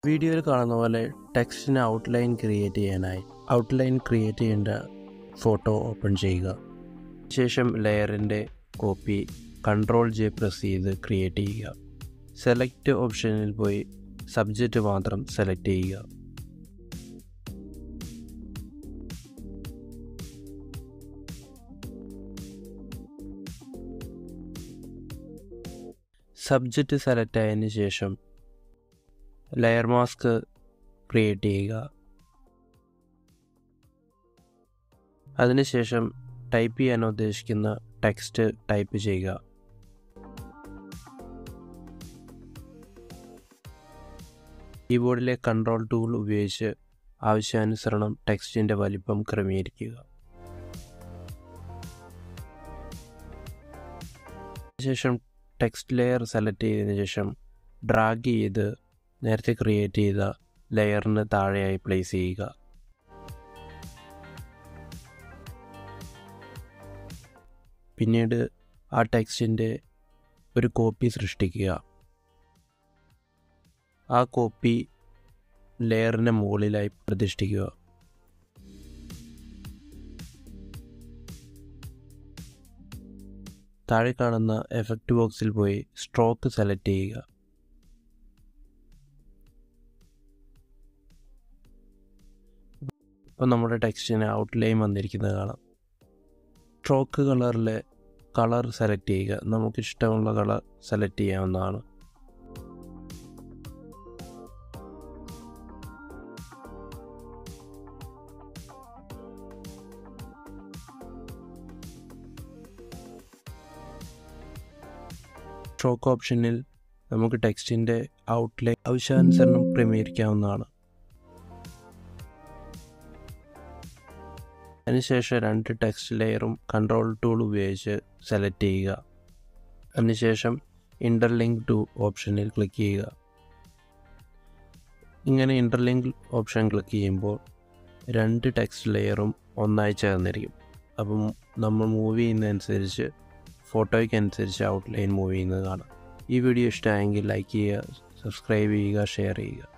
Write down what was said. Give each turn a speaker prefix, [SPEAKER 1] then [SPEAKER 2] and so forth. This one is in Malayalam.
[SPEAKER 1] വീഡിയോയിൽ കാണുന്ന പോലെ ടെക്സ്റ്റിന് ഔട്ട്ലൈൻ ക്രിയേറ്റ് ചെയ്യാനായി ഔട്ട്ലൈൻ ക്രിയേറ്റ് ചെയ്യേണ്ട ഫോട്ടോ ഓപ്പൺ ചെയ്യുക ശേഷം ലെയറിൻ്റെ കോപ്പി കൺട്രോൾ ജെ പ്രസ് ചെയ്ത് ക്രിയേറ്റ് ചെയ്യുക സെലക്ട് ഓപ്ഷനിൽ പോയി സബ്ജക്റ്റ് മാത്രം സെലക്ട് ചെയ്യുക സബ്ജക്റ്റ് സെലക്ട് ആയതിനു ശേഷം ലെയർ മാസ്ക് ക്രിയേറ്റ് ചെയ്യുക അതിനുശേഷം ടൈപ്പ് ചെയ്യാൻ ഉദ്ദേശിക്കുന്ന ടെക്സ്റ്റ് ടൈപ്പ് ചെയ്യുക കീബോർഡിലെ കൺട്രോൾ ടൂൾ ഉപയോഗിച്ച് ആവശ്യാനുസരണം ടെക്സ്റ്റിൻ്റെ വലിപ്പം ക്രമീകരിക്കുക ശേഷം ടെക്സ്റ്റ് ലെയർ സെലക്ട് ചെയ്തതിന് ശേഷം ഡ്രാഗ് ചെയ്ത് നേരത്തെ ക്രിയേറ്റ് ചെയ്ത ലെയറിന് താഴെയായി പ്ലേസ് ചെയ്യുക പിന്നീട് ആ ടെക്സ്റ്റിൻ്റെ ഒരു കോപ്പി സൃഷ്ടിക്കുക ആ കോപ്പി ലെയറിന് മുകളിലായി പ്രതിഷ്ഠിക്കുക താഴെ കാണുന്ന എഫക്റ്റ് ബോക്സിൽ പോയി സ്ട്രോക്ക് സെലക്ട് ചെയ്യുക ഇപ്പോൾ നമ്മുടെ ടെക്സ്റ്റിന് ഔട്ട്ലൈൻ വന്നിരിക്കുന്നത് കാണാം സ്ട്രോക്ക് കളറിലെ കളർ സെലക്ട് ചെയ്യുക നമുക്ക് ഇഷ്ടമുള്ള കളർ സെലക്ട് ചെയ്യാവുന്നതാണ് സ്ട്രോക്ക് ഓപ്ഷനിൽ നമുക്ക് ടെക്സ്റ്റിൻ്റെ ഔട്ട്ലൈൻ ആവശ്യാനുസരണം ക്രമീകരിക്കാവുന്നതാണ് അതിനുശേഷം രണ്ട് ടെക്സ്റ്റ് ലെയറും കൺട്രോൾ ടൂൾ ഉപയോഗിച്ച് സെലക്ട് ചെയ്യുക അതിനുശേഷം ഇൻ്റർലിങ്ക് ടു ഓപ്ഷനിൽ ക്ലിക്ക് ചെയ്യുക ഇങ്ങനെ ഇൻ്റർലിങ്ക് ഓപ്ഷൻ ക്ലിക്ക് ചെയ്യുമ്പോൾ രണ്ട് ടെക്സ്റ്റ് ലെയറും ഒന്നായി ചേർന്നിരിക്കും അപ്പം നമ്മൾ മൂവ് ചെയ്യുന്നതനുസരിച്ച് ഫോട്ടോയ്ക്ക് അനുസരിച്ച് ഔട്ട്ലൈൻ മൂവ് ചെയ്യുന്നത് കാണാം ഈ വീഡിയോ ഇഷ്ടമായെങ്കിൽ ലൈക്ക് ചെയ്യുക സബ്സ്ക്രൈബ് ചെയ്യുക ഷെയർ ചെയ്യുക